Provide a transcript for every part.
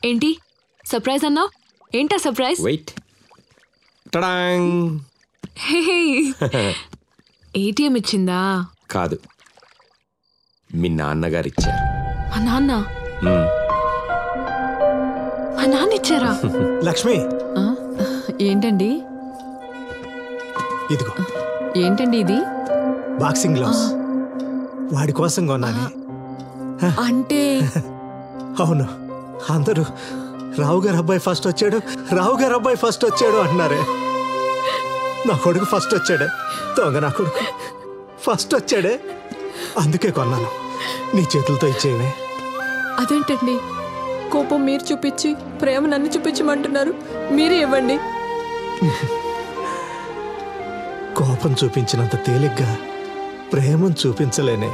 ఏంటి సర్ప్రైజ్ అన్నావు ఏంటా సర్ప్రైజ్ వెయిట్ టడాంగ్ ఏటీఎం ఇచ్చిందా కాదు మీ నాన్నగారు ఇచ్చారు మా నాన్న మ్మ్. మా నాన్న ఇచ్చారా లక్ష్మి ఆ, ఏంటండి ఇదిగో ఏంటండి ఇది బాక్సింగ్ గ్లౌస్ వాడి కోసం కొన్నాను అంటే అవును అందరూ రావు గారు అబ్బాయి ఫస్ట్ వచ్చాడు రావు గారు అబ్బాయి ఫస్ట్ వచ్చాడు అంటున్నారే నా కొడుకు ఫస్ట్ వచ్చాడే దొంగ నా కొడుకు ఫస్ట్ వచ్చాడే అందుకే కొన్నాను నీ చేతులతో ఇచ్చేవే అదేంటండి కోపం మీరు చూపించి ప్రేమ నన్ను చూపించమంటున్నారు మీరే ఇవ్వండి కోపం చూపించినంత తేలిగ్గా ప్రేమను చూపించలేనే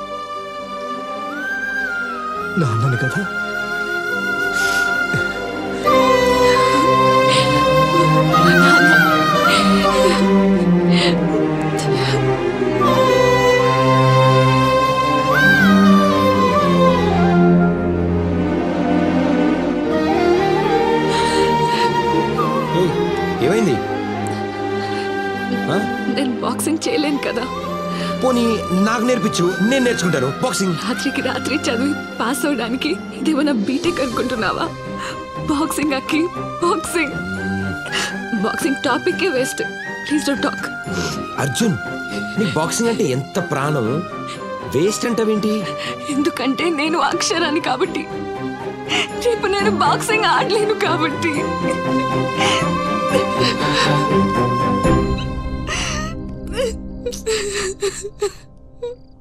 నాన్నని కదా ఏయ్, ఏమైంది ఆ? నేను బాక్సింగ్ చేయలేను కదా పోనీ నాకు నేర్పించు నేను నేర్చుకుంటాను బాక్సింగ్ రాత్రికి రాత్రి చదివి పాస్ అవడానికి ఇదేమన్నా బీటెక్ అనుకుంటున్నావా బాక్సింగ్ అక్కి boxing boxing topic waste please don't talk Arjun నీకు బాక్సింగ్ అంటే ఎంత ప్రాణం వేస్ట్ అంటావేంటి ఎందుకంటే నేను అక్షరాన్ని కాబట్టి రేపు నేను బాక్సింగ్ ఆడలేను కాబట్టి